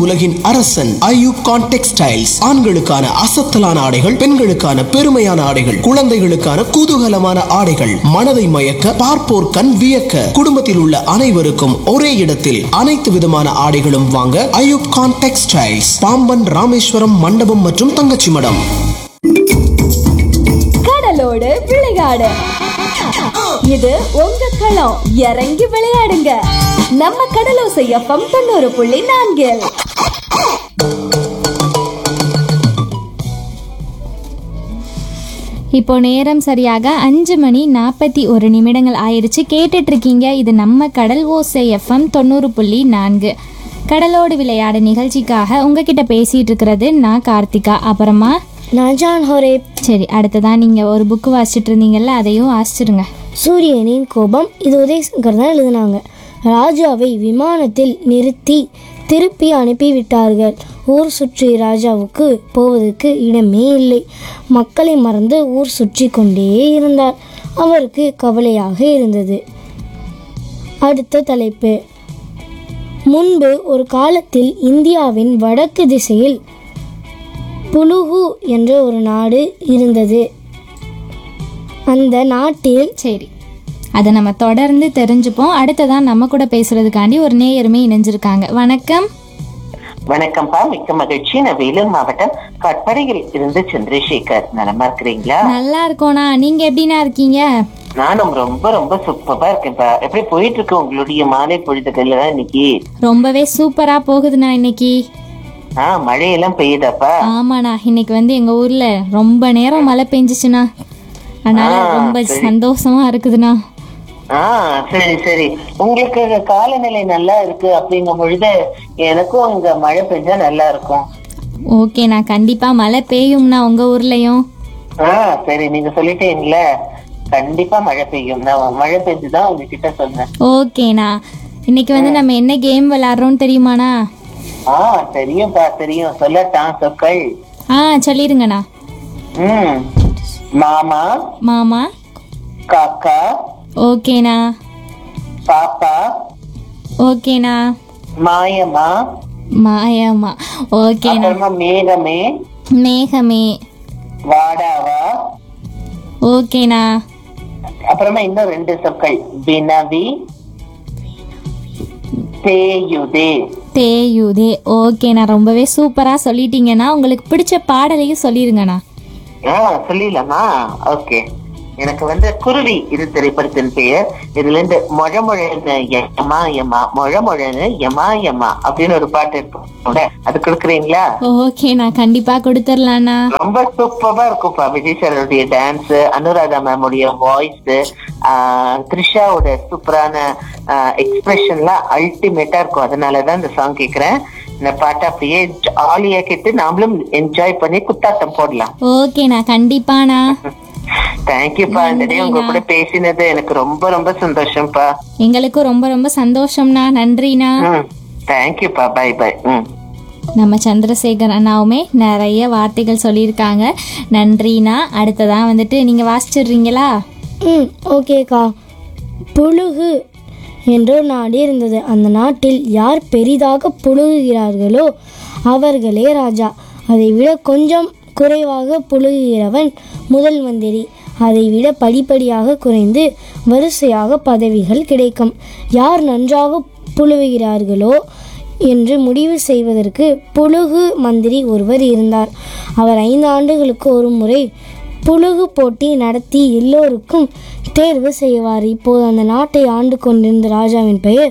உலகின் அரசன் ஐயூப் கான் டெக்ஸ்டைல்ஸ் ஆண்களுக்கான அசத்தலான ஆடைகள் பெண்களுக்கான பெருமையான ஆடைகள் குழந்தைகளுக்கான குதூகலமான ஆடைகள் மனதை மயக்க பார்ப்போர் கண் வியக்க குடும்பத்தில் உள்ள அனைவருக்கும் ஒரே இடத்தில் அனைத்து விதமான ஆடைகளும் வாங்க ஐயூப் கான் டெக்ஸ்டைல்ஸ் பாம்பன் ராமேஸ்வரம் மண்டபம் மற்றும் தங்கச்சி மடம் கடலோடு விளையாடு இது உங்க களம் இறங்கி விளையாடுங்க நம்ம கடலோசை எஃப்எம் தொண்ணூறு புள்ளி நான்கில் இப்போ நேரம் சரியாக அஞ்சு மணி நாற்பத்தி ஒரு நிமிடங்கள் ஆயிடுச்சு கேட்டுட்டு இருக்கீங்க இது நம்ம கடல் ஓசை எஃப்எம் தொண்ணூறு புள்ளி நான்கு கடலோடு விளையாடு நிகழ்ச்சிக்காக உங்ககிட்ட பேசிட்டு இருக்கிறது நான் கார்த்திகா அப்புறமா நான் ஜான் ஹோரே சரி அடுத்ததான் நீங்கள் ஒரு புக்கு வாசிச்சுட்டு இருந்தீங்கல்ல அதையும் வாசிச்சிருங்க சூரியனின் கோபம் இது உதயசங்கர் தான் எழுதினாங்க ராஜாவை விமானத்தில் நிறுத்தி திருப்பி அனுப்பிவிட்டார்கள் ஊர் சுற்றி ராஜாவுக்கு போவதற்கு இடமே இல்லை மக்களை மறந்து ஊர் சுற்றி கொண்டே இருந்தார் அவருக்கு கவலையாக இருந்தது அடுத்த தலைப்பு முன்பு ஒரு காலத்தில் இந்தியாவின் வடக்கு திசையில் புலுகு என்ற ஒரு நாடு இருந்தது அந்த நாட்டில் சரி அதை நம்ம தொடர்ந்து தெரிஞ்சுப்போம் அடுத்ததான் நம்ம கூட பேசுறதுக்காண்டி ஒரு நேயருமே இணைஞ்சிருக்காங்க வணக்கம் வணக்கம்ப்பா மிக்க மகிழ்ச்சி நான் வேலூர் மாவட்டம் கட்படையில் இருந்து சந்திரசேகர் நலமா இருக்கிறீங்களா நல்லா இருக்கோண்ணா நீங்க எப்படிண்ணா இருக்கீங்க நானும் ரொம்ப ரொம்ப சூப்பரா இருக்கேன்ப்பா எப்படி போயிட்டு இருக்கு உங்களுடைய மாலை பொழுதுகள் இன்னைக்கு ரொம்பவே சூப்பரா போகுதுண்ணா இன்னைக்கு ஆஹ் மழையெல்லாம் பெய்யுதாப்பா ஆமாண்ணா இன்னைக்கு வந்து எங்க ஊர்ல ரொம்ப நேரம் மழை பெஞ்சிச்சுண்ணா அதனால ரொம்ப சந்தோஷமா இருக்குதுண்ணா ஆஹ் சரி சரி உங்களுக்கு காலநிலை நல்லா இருக்கு அப்படிங்கும் பொழுது எனக்கும் அங்க மழை பெஞ்சா நல்லா இருக்கும் ஓகேண்ணா கண்டிப்பா மழை பெய்யும்ண்ணா உங்க ஊர்லயும் ஆஹ் சரி நீங்க சொல்லிட்டீங்களே கண்டிப்பா மழை பெய்யும் நான் மழை பெஞ்சுதான் உங்ககிட்ட சொன்னேன் ஓகேண்ணா இன்னைக்கு வந்து நம்ம என்ன கேம் விளையாடுறோம்னு தெரியுமாண்ணா ஆஹ் தெரியும்ப்பா தெரியும் சொல்லட்டான் சொற்கள் ஆ சொல்லிடுங்கண்ணா ம் மாமா மாமா காக்கா ஓகேண்ணா பாப்பா ஓகேண்ணா மாயம்மா மாயம்மா ஓகேண்ணா அப்புறமா மேகமே மேகமே வாடாவா ஓகேண்ணா அப்புறமா இன்னும் ரெண்டு சொற்கள் வினவி தேயுதே தேயுதே ஓகேண்ணா ரொம்பவே சூப்பரா சொல்லிட்டீங்கண்ணா உங்களுக்கு பிடிச்ச பாடலையும் சொல்லிருங்கண்ணா ஆ சொல்லிடலாமா ஓகே எனக்கு வந்து குருவி இது திரைப்படத்தின் பெயர் இதுல இருந்து மொழ மொழன்னு எம்மா எம்மா மொழ மொழன்னு எம்மா எம்மா அப்படின்னு ஒரு பாட்டு இருக்கும் அது கொடுக்குறீங்களா ஓகேண்ணா கண்டிப்பா கொடுத்துடலாண்ணா ரொம்ப சூப்பரா இருக்கும்ப்பா விஜய் சாரோடைய டான்ஸ் அனுராதா மேமுடைய வாய்ஸ் த்ரிஷாவோட சூப்பரான எக்ஸ்பிரஷன்லாம் அல்டிமேட்டா இருக்கும் அதனாலதான் இந்த சாங் கேக்குறேன் இந்த பாட்டை அப்படியே ஜாலியா கேட்டு நாமளும் என்ஜாய் பண்ணி குத்தாட்டம் போடலாம் ஓகேண்ணா கண்டிப்பாண்ணா தேங்க்யூப்பா இந்த டே உங்க கூட பேசினது எனக்கு ரொம்ப ரொம்ப சந்தோஷம்ப்பா எங்களுக்கும் ரொம்ப ரொம்ப சந்தோஷம்ண்ணா நன்றிண்ணா ம் தேங்க்யூப்பா பை பை ம் நம்ம சந்திரசேகர் அண்ணாவுமே நிறைய வார்த்தைகள் சொல்லியிருக்காங்க நன்றிண்ணா அடுத்ததான் வந்துட்டு நீங்க வாசிச்சிடுறீங்களா ம் ஓகேக்கா புழுகு என்ற ஒரு நாடு இருந்தது அந்த நாட்டில் யார் பெரிதாக புழுகுகிறார்களோ அவர்களே ராஜா அதை விட கொஞ்சம் குறைவாக புழுகுகிறவன் முதல் மந்திரி அதை விட படிப்படியாக குறைந்து வரிசையாக பதவிகள் கிடைக்கும் யார் நன்றாக புழுவுகிறார்களோ என்று முடிவு செய்வதற்கு புழுகு மந்திரி ஒருவர் இருந்தார் அவர் ஐந்து ஆண்டுகளுக்கு ஒரு முறை புழுகு போட்டி நடத்தி எல்லோருக்கும் தேர்வு செய்வார் இப்போது அந்த நாட்டை ஆண்டு கொண்டிருந்த ராஜாவின் பெயர்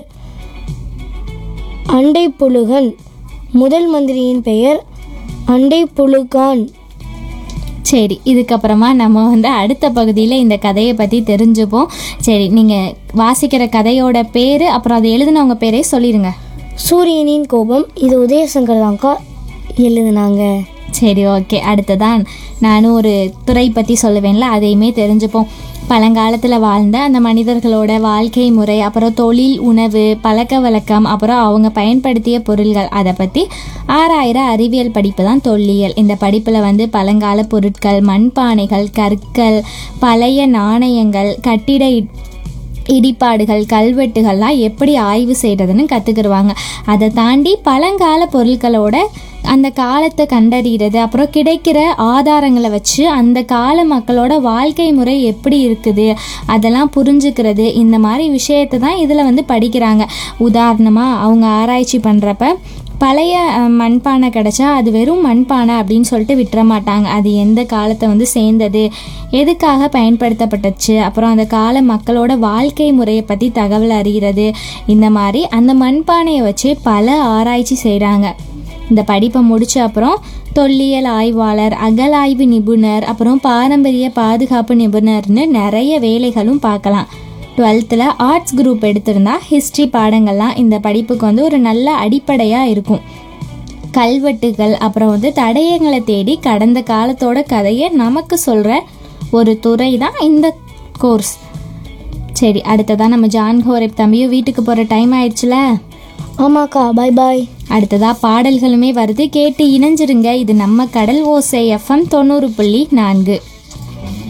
அண்டை புழுகன் முதல் மந்திரியின் பெயர் அண்டை புழுகான் சரி இதுக்கப்புறமா நம்ம வந்து அடுத்த பகுதியில் இந்த கதையை பற்றி தெரிஞ்சுப்போம் சரி நீங்கள் வாசிக்கிற கதையோட பேர் அப்புறம் அதை எழுதினவங்க பேரே சொல்லிடுங்க சூரியனின் கோபம் இது உதயசங்கர் தான்க்கா எழுதுனாங்க சரி ஓகே அடுத்ததான் நானும் ஒரு துறை பற்றி சொல்லுவேன்ல அதையுமே தெரிஞ்சுப்போம் பழங்காலத்தில் வாழ்ந்த அந்த மனிதர்களோட வாழ்க்கை முறை அப்புறம் தொழில் உணவு பழக்க வழக்கம் அப்புறம் அவங்க பயன்படுத்திய பொருள்கள் அதை பற்றி ஆறாயிர அறிவியல் படிப்பு தான் தொல்லியல் இந்த படிப்பில் வந்து பழங்கால பொருட்கள் மண்பானைகள் கற்கள் பழைய நாணயங்கள் கட்டிட இடிபாடுகள் கல்வெட்டுகள்லாம் எப்படி ஆய்வு செய்கிறதுன்னு கற்றுக்கிடுவாங்க அதை தாண்டி பழங்கால பொருட்களோட அந்த காலத்தை கண்டறிகிறது அப்புறம் கிடைக்கிற ஆதாரங்களை வச்சு அந்த கால மக்களோட வாழ்க்கை முறை எப்படி இருக்குது அதெல்லாம் புரிஞ்சுக்கிறது இந்த மாதிரி விஷயத்தை தான் இதில் வந்து படிக்கிறாங்க உதாரணமாக அவங்க ஆராய்ச்சி பண்ணுறப்ப பழைய அஹ், மண்பானை கிடச்சா அது வெறும் மண்பானை அப்படின்னு சொல்லிட்டு விட்டுற மாட்டாங்க அது எந்த காலத்தை வந்து சேர்ந்தது எதுக்காக பயன்படுத்தப்பட்டுச்சு அப்புறம் அந்த கால மக்களோட வாழ்க்கை முறையை பற்றி தகவல் அறிகிறது இந்த மாதிரி அந்த மண்பானையை வச்சு பல ஆராய்ச்சி செய்கிறாங்க இந்த படிப்பை முடிச்ச அப்புறம் தொல்லியல் ஆய்வாளர் அகலாய்வு நிபுணர் அப்புறம் பாரம்பரிய பாதுகாப்பு நிபுணர்னு நிறைய வேலைகளும் பார்க்கலாம் டுவெல்த்தில் ஆர்ட்ஸ் குரூப் எடுத்திருந்தா ஹிஸ்ட்ரி பாடங்கள்லாம் இந்த படிப்புக்கு வந்து ஒரு நல்ல அடிப்படையாக இருக்கும் கல்வெட்டுகள் அப்புறம் வந்து தடயங்களை தேடி கடந்த காலத்தோட கதையை நமக்கு சொல்கிற ஒரு துறை தான் இந்த கோர்ஸ் சரி அடுத்ததான் நம்ம ஜான் ஹோரேப் தம்பியும் வீட்டுக்கு போகிற டைம் ஆயிடுச்சுல ஆமாக்கா பை பாய் அடுத்ததா பாடல்களுமே வருது கேட்டு இணைஞ்சிருங்க இது நம்ம கடல் ஓசை எஃப்எம் தொண்ணூறு புள்ளி நான்கு